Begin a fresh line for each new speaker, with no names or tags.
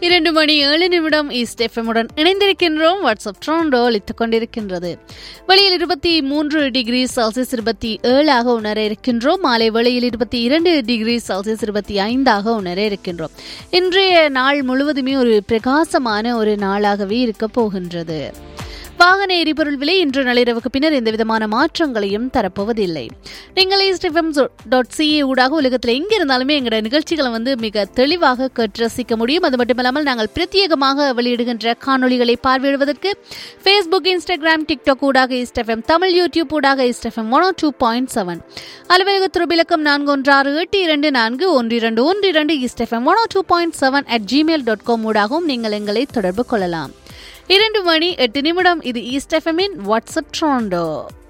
இரண்டு மணி ஏழு நிமிடம் ஈஸ்ட் எஃப்எம்முடன் இணைந்திருக்கின்றோம் வாட்ஸ்அப் ட்ரோண்டோ அளித்துக் கொண்டிருக்கின்றது வெளியில் இருபத்தி மூன்று டிகிரி செல்சியஸ் இருபத்தி ஏழாக உணர இருக்கின்றோம் மாலை வேளையில் இருபத்தி இரண்டு டிகிரி செல்சியஸ் இருபத்தி ஐந்தாக உணர இருக்கின்றோம் இன்றைய நாள் முழுவதுமே ஒரு பிரகாசமான ஒரு நாளாகவே இருக்க போகின்றது வாகன எரிபொருள் விலை இன்று நள்ளிரவுக்கு பின்னர் எந்த விதமான மாற்றங்களையும் தரப்போவதில்லை நீங்கள் ஈஸ்ட்எஃப்எம் டாட் சிஏ ஊடாக உலகத்தில் எங்க இருந்தாலுமே எங்களோட நிகழ்ச்சிகளை வந்து மிக தெளிவாக கற்று ரசிக்க முடியும் அது மட்டுமல்லாமல் நாங்கள் பிரத்யேகமாக வெளியிடுகின்ற காணொளிகளை பார்வையிடுவதற்கு ஃபேஸ்புக் இன்ஸ்டாகிராம் டிக்டாக் ஊடாக ஈஸ்ட்எஃப்எம் தமிழ் யூடியூப் ஊடாக East FM one two point seven அலுவலக துருபிலக்கம் நான்கு ஒன்று ஆறு எட்டு இரண்டு நான்கு ஒன்று இரண்டு ஒன்று இரண்டு East FM one two point seven at Gmail dot com ஊடாகவும் நீங்கள் எங்களை தொடர்பு கொள்ளலாம் இரண்டு மணி எட்டு நிமிடம் இது ஈஸ்ட் எஃப்எம்மின் வாட்ஸ்அப் ட்ரோண்டோ